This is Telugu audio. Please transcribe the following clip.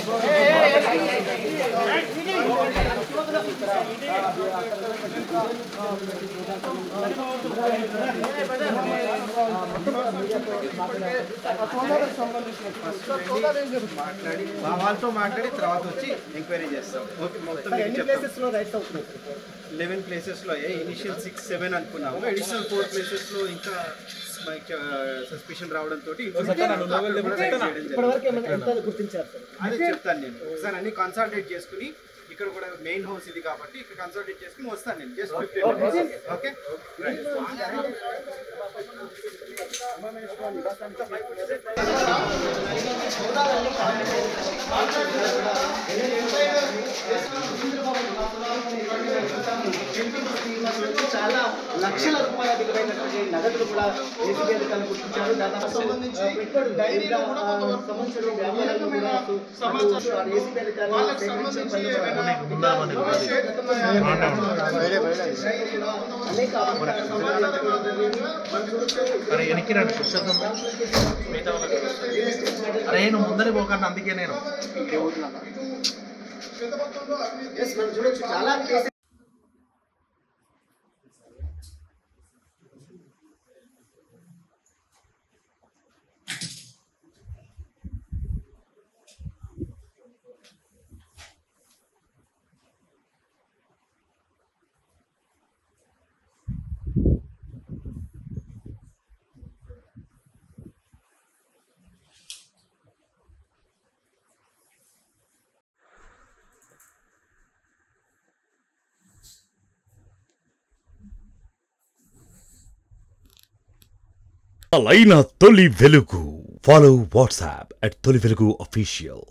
మాట్లాడి మా వాళ్ళతో మాట్లాడి తర్వాత వచ్చి ఎంక్వైరీ చేస్తాం ఓకే మొత్తం ఎన్ని ప్లేసెస్ లో రైట్స్ అవుతున్నాయి లెవెన్ ప్లేసెస్లో ఇనిషియల్ సిక్స్ సెవెన్ అనుకున్నాము అడిషనల్ ఫోర్ ప్లేసెస్లో ఇంకా సస్పిషన్ రావడంతో ఇప్పటి వరకు ఏమైనా ఎంత గుర్తించారు సార్ అదే చెప్తాను నేను ఒకసారి అన్ని కన్సల్టేట్ చేసుకుని ఇక్కడ కూడా మెయిన్ హౌస్ ఇది కాబట్టి ఇక్కడ కన్సల్టేట్ చేసుకుని వస్తాను నేను జస్ట్ ఫిఫ్టీన్ ఓకే చాలా లక్షల రూపాయల విలువైనటువంటి నగదులు కూడా ఏసీబీ అధికారులు గుర్తించారు దాదాపు సంబంధించి డైరీలో కూడా సంబంధించిన వ్యాపారాలు కూడా అటు ఏసీబీ అధికారులు సేకరించిన పనులు అనేక అభిప్రాయాలు సమాజంలో జరిగింది. మనం చూస్తే అరే వెనక్కి రండి పుస్తకం అరే నువ్వు ముందరే పోకండి అందుకే నేను Yes, మనం చూడొచ్చు చాలా కేసెస్ అలైన తొలి వెలుగు ఫాలో వాట్సాప్ అట్ తొలి వెలుగు అఫీషియల్